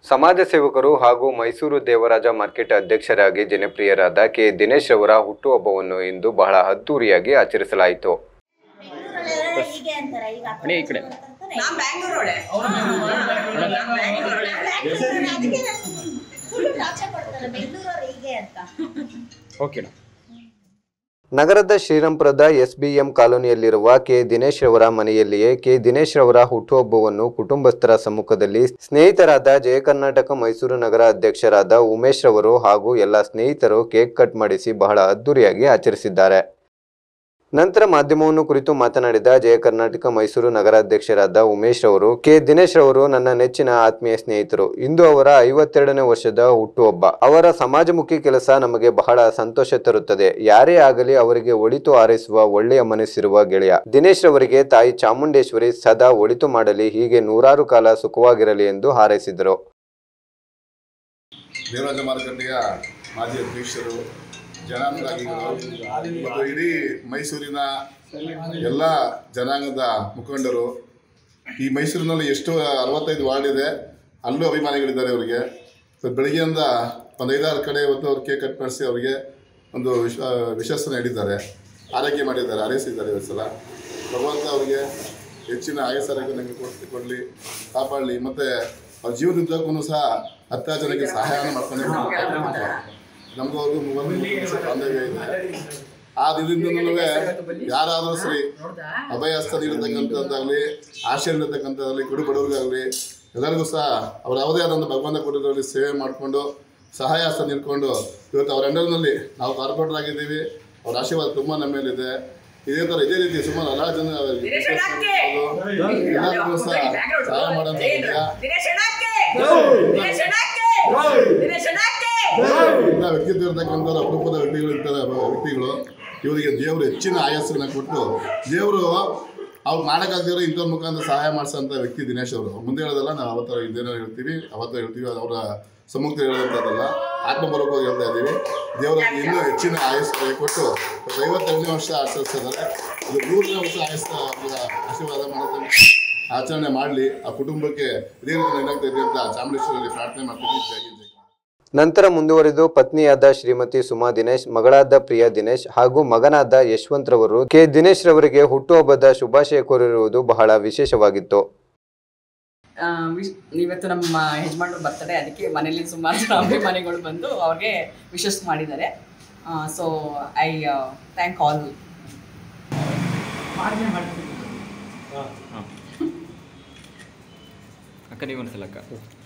ಸಮಾಜ ಸೇವಕರು ಹಾಗೂ ಮೈಸೂರು ದೇವರಾಜ ಮಾರ್ಕೆಟ್ ಅಧ್ಯಕ್ಷರಾಗಿ ಜನಪ್ರಿಯರಾದ ಕೆ ದಿನೇಶ್ ಅವರ ಹುಟ್ಟುಹಬ್ಬವನ್ನು ಇಂದು ಬಹಳ ಅದ್ದೂರಿಯಾಗಿ ಆಚರಿಸಲಾಯಿತು ಬೆಂಗಳೂರಲ್ಲೆಲ್ಲ ಹೀಗೆ ಅಂತಾರೆ ಈಗ ಆ ಅಣ್ಣ, ಈ ಕಡೆ. ನಾನ್ ಬ್ಯಾಂಗ್ಳೂರೊಳೆ ನಾನ್ ಬ್ಯಾಂಗ್ಳೂರೊಳೆ ಅದಕ್ಕೆ ನಾನು ಸುಳ್ಳು ಟಾರ್ಚರ್ ಕೊಡ್ತಾರೆ ಬೆಂಗಳೂರವ್ರು ಹೀಗೆ ಅಂತ ಓಕೆನಾ ನಗರದ ಶ್ರೀರಾಂಪುರದ ಎಸ್ಬಿಎಂ ಕಾಲೋನಿಯಲ್ಲಿರುವ ಕೆ ದಿನೇಶ್ ರವರ ಮನೆಯಲ್ಲಿಯೇ ಕೆ ದಿನೇಶ್ ರವರ ಹುಟ್ಟುಹಬ್ಬವನ್ನು ಕುಟುಂಬಸ್ಥರ ಸಮ್ಮುಖದಲ್ಲಿ ಸ್ನೇಹಿತರಾದ ಜಯ ಕರ್ನಾಟಕ ಮೈಸೂರು ನಗರ ಅಧ್ಯಕ್ಷರಾದ ಉಮೇಶ್ ರವರು ಹಾಗೂ ಎಲ್ಲ ಸ್ನೇಹಿತರು ಕೇಕ್ ಕಟ್ ಮಾಡಿಸಿ ಬಹಳ ಅದ್ದೂರಿಯಾಗಿ ಆಚರಿಸಿದ್ದಾರೆ ನಂತರ ಮಾಧ್ಯಮವನ್ನು ಕುರಿತು ಮಾತನಾಡಿದ ಜಯ ಕರ್ನಾಟಕ ಮೈಸೂರು ನಗರಾಧ್ಯಕ್ಷರಾದ ಉಮೇಶ್ ರವರು ಕೆ ದಿನೇಶ್ ರವರು ನನ್ನ ನೆಚ್ಚಿನ ಆತ್ಮೀಯ ಸ್ನೇಹಿತರು ಇಂದು ಅವರ ಐವತ್ತೆರಡನೇ ವರ್ಷದ ಹುಟ್ಟುಹಬ್ಬ ಅವರ ಸಮಾಜಮುಖಿ ಕೆಲಸ ನಮಗೆ ಬಹಳ ಸಂತೋಷ ತರುತ್ತದೆ ಯಾರೇ ಆಗಲಿ ಅವರಿಗೆ ಒಳಿತು ಹಾರೈಸುವ ಒಳ್ಳೆಯ ಮನಸ್ಸಿರುವ ಗೆಳೆಯ ದಿನೇಶ್ ರವರಿಗೆ ತಾಯಿ ಚಾಮುಂಡೇಶ್ವರಿ ಸದಾ ಒಳಿತು ಮಾಡಲಿ ಹೀಗೆ ನೂರಾರು ಕಾಲ ಸುಖವಾಗಿರಲಿ ಎಂದು ಹಾರೈಸಿದರು ದೇವರಾಜ ಮಾರುಕಟ್ಟೆಯ ಮಾಜಿ ಅಧ್ಯಕ್ಷರು ಜನಾನುರಾಗಿಗಳು ಮತ್ತು ಇಡೀ ಮೈಸೂರಿನ ಎಲ್ಲ ಜನಾಂಗದ ಮುಖಂಡರು ಈ ಮೈಸೂರಿನಲ್ಲಿ ಎಷ್ಟು ಅರವತ್ತೈದು ವಾರ್ಡ್ ಇದೆ ಅಲ್ಲೂ ಅಭಿಮಾನಿಗಳಿದ್ದಾರೆ ಅವರಿಗೆ ಸೊ ಬೆಳಗ್ಗೆಯಿಂದ ಒಂದು ಐದಾರು ಕಡೆ ಇವತ್ತು ಅವ್ರು ಕೇಕ್ ಕಟ್ ಮಾಡಿಸಿ ಅವರಿಗೆ ಒಂದು ವಿಶ್ವ ವಿಶ್ವಾಸನ ನೀಡಿದ್ದಾರೆ ಆರೈಕೆ ಮಾಡಿದ್ದಾರೆ ಹಾರೈಸಿದ್ದಾರೆ ಈ ಸಲ ಭಗವಂತ ಅವರಿಗೆ ಹೆಚ್ಚಿನ ಆಯಸ್ಸಾರೋಗ್ಯ ನನಗೆ ಕೊಟ್ಟು ಕೊಡಲಿ ಕಾಪಾಡಲಿ ಮತ್ತು ಅವ್ರ ಜೀವನದುದ್ದಕ್ಕೂ ಸಹ ಹತ್ತಾರು ಜನಕ್ಕೆ ಸಹಾಯವನ್ನು ಮಾಡ್ಕೊಂಡೇ ಹೋಗ್ತಾರೆ. ನಮಗೂ ಅವ್ರಿಗೂ ಮೂವತ್ತು ವರ್ಷ ಬಾಂಧವ್ಯ ಇದೆ ಆ ದಿನದಿಂದಲೂ ಯಾರಾದರೂ ಸರಿ ಅಭಯಸ್ಥ ನೀಡತಕ್ಕಂಥದ್ದಾಗಲಿ ಆಶ್ರಯ ನೀಡತಕ್ಕಂಥದ್ದಾಗಲಿ ಕುಡು ಬಡವರಿಗಾಗಲಿ ಎಲ್ಲರಿಗೂ ಸಹ ಅವ್ರು ಯಾವುದೇ ಆದಂಥ ಭಗವಂತ ಕೊಟ್ಟಿದ್ರಲ್ಲಿ ಸೇವೆ ಮಾಡಿಕೊಂಡು ಸಹಾಯ ಹಸ್ತ ನೀಡ್ಕೊಂಡು ಇವತ್ತು ಅವರ ಅಂಡರ್ನಲ್ಲಿ ನಾವು ಕಾರ್ಪೊರೇಟರ್ ಆಗಿದ್ದೀವಿ ಅವ್ರ ಆಶೀರ್ವಾದ ತುಂಬ ನಮ್ಮ ಮೇಲಿದೆ ಇದೇ ಥರ ಇದೇ ರೀತಿ ಸುಮಾರು ಹಲವಾರು ಜನ ದಿನೇಶ್ ಅಣ್ಣಾಕ್ಕೆ! ಎಲ್ಲರಿಗೂ ಸಹ ಸಹಾಯ ಮಾಡೋಂಥ ವಿದ್ಯ ದಿನೇಶ್ ಅಣ್ಣಾಕ್ಕೆ! ದಿನೇಶ್ ಅಣ್ಣಾಕ್ಕೆ! ದಿನೇಶ್ ಅಣ್ಣಾಕ್ಕೆ! ಇಂಥ ವ್ಯಕ್ತಿತ್ವ ಇರ್ತಕ್ಕಂಥವ್ರು ಅಪರೂಪದ ವ್ಯಕ್ತಿಗಳು ಇರ್ತಾರೆ ವ್ಯಕ್ತಿಗಳು ಇವರಿಗೆ ದೇವರು ಹೆಚ್ಚಿನ ಆಯಸ್ಸನ್ನ ಕೊಟ್ಟು ದೇವರು ಅವ್ರು ಮಾಡೋಕ್ಕಾಗದಿರೋ ಇಂಥವ್ರ ಮುಖಾಂತರ ಸಹಾಯ ಮಾಡಿಸೋಂಥ ವ್ಯಕ್ತಿ ದಿನೇಶ್ ಅವರು ಮುಂದೆ ಹೇಳೋದಲ್ಲ ನಾವು ಅವತ್ತು ಇದೇನೋ ಹೇಳ್ತೀವಿ ಅವತ್ತು ಹೇಳ್ತೀವಿ ಅವರ ಸಮ್ಮುಖ ಹೇಳೋದಂಥದ್ದಲ್ಲ ಆತ್ಮಪೂರ್ವಕವಾಗಿ ಹೇಳ್ತಾ ಇದ್ದೀವಿ ದೇವರು ಅವ್ರಿಗೆ ಇನ್ನೂ ಹೆಚ್ಚಿನ ಆಯಸ್ಸು ಕೊಟ್ಟು ಇವತ್ತು ಐವತ್ತೆರಡನೇ ವರ್ಷ ಆಚರಿಸ್ತಿದ್ದಾರೆ ಇದು ನೂರನೇ ವರ್ಷ ಆಯಸ್ಸ ಅವ್ರ ಆಶೀರ್ವಾದ ಮಾಡೋದನ್ನು ಆಚರಣೆ ಮಾಡಲಿ ಆ ಕುಟುಂಬಕ್ಕೆ ಇದೇ ರೀತಿ ನೆನಗ್ತಾ ಇದೆ ಅಂತ ಚಾಮುಂಡೇಶ್ವರಲ್ಲಿ ಪ್ರಾರ್ಥನೆ ಮಾಡ್ತೀನಿ ಜೈ ಹಿಂದ್, ಜೈ ಕರ್ನಾಟಕ. ನಂತರ ಮುಂದುವರಿದು ಪತ್ನಿಯಾದ ಶ್ರೀಮತಿ ಸುಮಾ ದಿನೇಶ್ ಮಗಳಾದ ಪ್ರಿಯಾ ದಿನೇಶ್ ಹಾಗೂ ಮಗನಾದ ಯಶವಂತ್ ರವರು ಕೆ ದಿನೇಶ್ ರವರಿಗೆ ಹುಟ್ಟುಹಬ್ಬದ ಶುಭಾಶಯ ಕೋರಿರುವುದು ಬಹಳ ವಿಶೇಷವಾಗಿತ್ತು ಆ, ವಿಶ್ ಇವತ್ತು ನಮ್ಮ ಯಜಮಾನ್ರು ಬರ್ತಡೆ ಅದಕ್ಕೆ ಮನೇಲಿ ಸುಮಾರು ಜನ ಅಭಿಮಾನಿಗಳು ಬಂದು ಅವ್ರಿಗೆ ವಿಶಸ್ ಮಾಡಿದ್ದಾರೆ ಸೊ ಐ ಥ್ಯಾಂಕ್ ಆಲ್ ಅಕ್ಕ ನೀವು ಒಂದ್ಸಲ ಅಕ್ಕ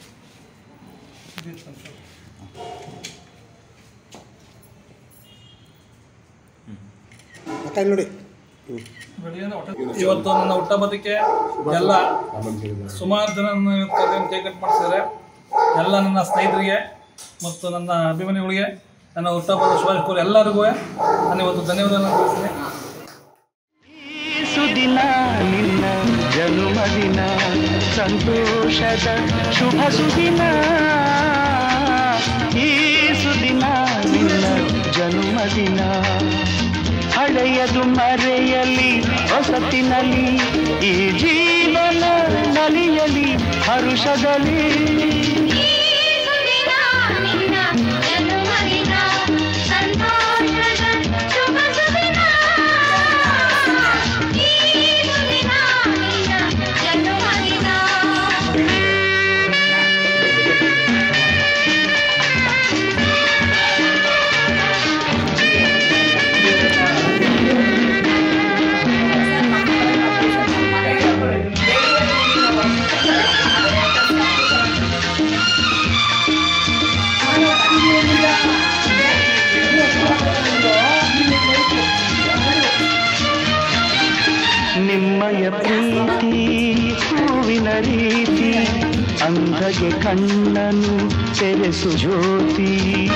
ಇವತ್ತು ನನ್ನ ಹುಟ್ಟಹಬ್ಬದಕ್ಕೆ ಎಲ್ಲ ಸುಮಾರು ಜನ ನನ್ನ ಕರೆದು ಕೇಕ್ ಕಟ್ ಮಾಡಿಸಿದ್ದಾರೆ ಎಲ್ಲ ನನ್ನ ಸ್ನೇಹಿತರಿಗೆ ಮತ್ತು ನನ್ನ ಅಭಿಮಾನಿಗಳಿಗೆ ನನ್ನ ಹುಟ್ಟಹಬ್ಬದ ಶುಭಾಶಯ ಕೋರಿ ಎಲ್ಲರಿಗೂ ನಾನು ಇವತ್ತು ಧನ್ಯವಾದಗಳನ್ನು ತಿಳಿಸ್ತೀನಿ ಸುದಿನ ನಿನ್ನ ಜನುಮದಿನ ಸಂತೋಷದ ಶುಭ ಸುದಿನ ಈ ಸುದಿನ ನಿನ್ನ ಜನುಮದಿನ ಹಳೆಯದು ಮರೆಯಲಿ ಹೊಸತಿನಲ್ಲಿ ಈ ಜೀವನ ನಲಿಯಲಿ ಹರುಷದಲ್ಲಿ ನಿಮ್ಮಯ ಪ್ರೀತಿ ಹೂವಿನ ರೀತಿ ಅಂಧಗೆ ಕಣ್ಣನು ತೆರೆಸು ಜ್ಯೋತಿ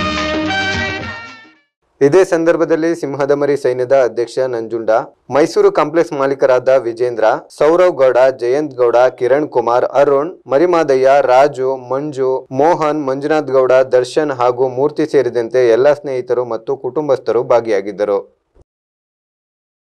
ಇದೇ ಸಂದರ್ಭದಲ್ಲಿ ಸಿಂಹದಮರಿ ಸೈನ್ಯದ ಅಧ್ಯಕ್ಷ ನಂಜುಂಡ ಮೈಸೂರು ಕಾಂಪ್ಲೆಕ್ಸ್ ಮಾಲೀಕರಾದ ವಿಜೇಂದ್ರ ಸೌರವ್ ಗೌಡ ಜಯಂತ್ ಗೌಡ ಕಿರಣ್ ಕುಮಾರ್ ಅರುಣ್ ಮರಿಮಾದಯ್ಯ ರಾಜು ಮಂಜು ಮೋಹನ್ ಮಂಜುನಾಥ್ ಗೌಡ ದರ್ಶನ್ ಹಾಗೂ ಮೂರ್ತಿ ಸೇರಿದಂತೆ ಎಲ್ಲ ಸ್ನೇಹಿತರು ಮತ್ತು ಕುಟುಂಬಸ್ಥರು ಭಾಗಿಯಾಗಿದ್ದರು